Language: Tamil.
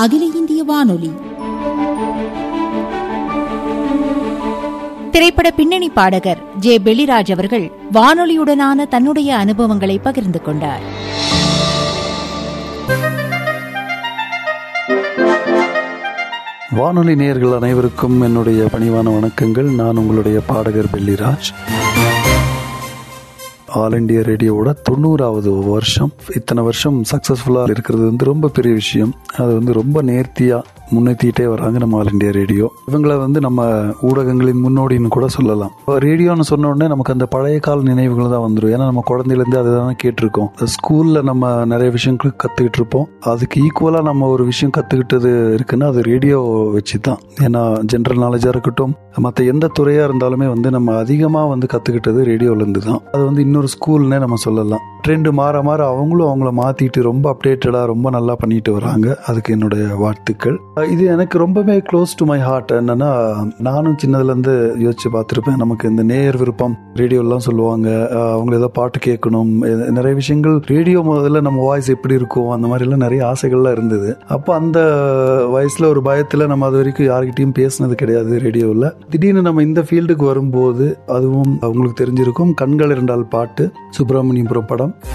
அகில இந்திய வானொலி திரைப்பட பின்னணி பாடகர் ஜே பெளிராஜ் அவர்கள் வானொலியுடனான தன்னுடைய அனுபவங்களை பகிர்ந்து கொண்டார் வானொலி நேயர்கள் அனைவருக்கும் என்னுடைய பணிவான வணக்கங்கள் நான் உங்களுடைய பாடகர் பெல்லிராஜ் ஆல் இண்டியா ரேடியோவோட தொண்ணூறாவது வருஷம் இத்தனை வருஷம் சக்ஸஸ்ஃபுல்லாக இருக்கிறது வந்து ரொம்ப பெரிய விஷயம் அது வந்து ரொம்ப நேர்த்தியாக முன்னேற்றிட்டே வராங்க நம்ம ஆல் இண்டியா ரேடியோ இவங்கள வந்து நம்ம ஊடகங்களின் முன்னோடின்னு கூட சொல்லலாம் ரேடியோன்னு சொன்ன உடனே நமக்கு அந்த பழைய கால நினைவுகள் தான் வந்துடும் ஏன்னா நம்ம குழந்தையிலேருந்து அதை தானே கேட்டிருக்கோம் ஸ்கூலில் நம்ம நிறைய விஷயங்கள் கற்றுக்கிட்டு இருப்போம் அதுக்கு ஈக்குவலாக நம்ம ஒரு விஷயம் கற்றுக்கிட்டது இருக்குன்னா அது ரேடியோ வச்சு தான் ஏன்னா ஜென்ரல் நாலேஜாக இருக்கட்டும் மற்ற எந்த துறையாக இருந்தாலுமே வந்து நம்ம அதிகமாக வந்து கற்றுக்கிட்டது ரேடியோலேருந்து தான் அது வந்து இன்னொரு ஸ்கூல்னே நம்ம சொல்லலாம் ட்ரெண்டு மாற மாற அவங்களும் அவங்கள மாற்றிட்டு ரொம்ப அப்டேட்டடாக ரொம்ப நல்லா பண்ணிட்டு வராங்க அதுக்கு என்னுடைய வாழ்த்துக்கள் இது எனக்கு ரொம்பவே க்ளோஸ் டு மை ஹார்ட் என்னன்னா நானும் சின்னதுலேருந்து யோசிச்சு பார்த்துருப்பேன் நமக்கு இந்த நேயர் விருப்பம் ரேடியோலாம் சொல்லுவாங்க அவங்க ஏதோ பாட்டு கேட்கணும் நிறைய விஷயங்கள் ரேடியோ முதல்ல நம்ம வாய்ஸ் எப்படி இருக்கும் அந்த மாதிரிலாம் நிறைய ஆசைகள்லாம் இருந்தது அப்போ அந்த வயசில் ஒரு பயத்தில் நம்ம அது வரைக்கும் யார்கிட்டையும் பேசினது கிடையாது ரேடியோவில் திடீர்னு நம்ம இந்த ஃபீல்டுக்கு வரும்போது அதுவும் அவங்களுக்கு தெரிஞ்சிருக்கும் கண்கள் இரண்டால் பாட்டு சுப்பிரமணியபுரம் படம்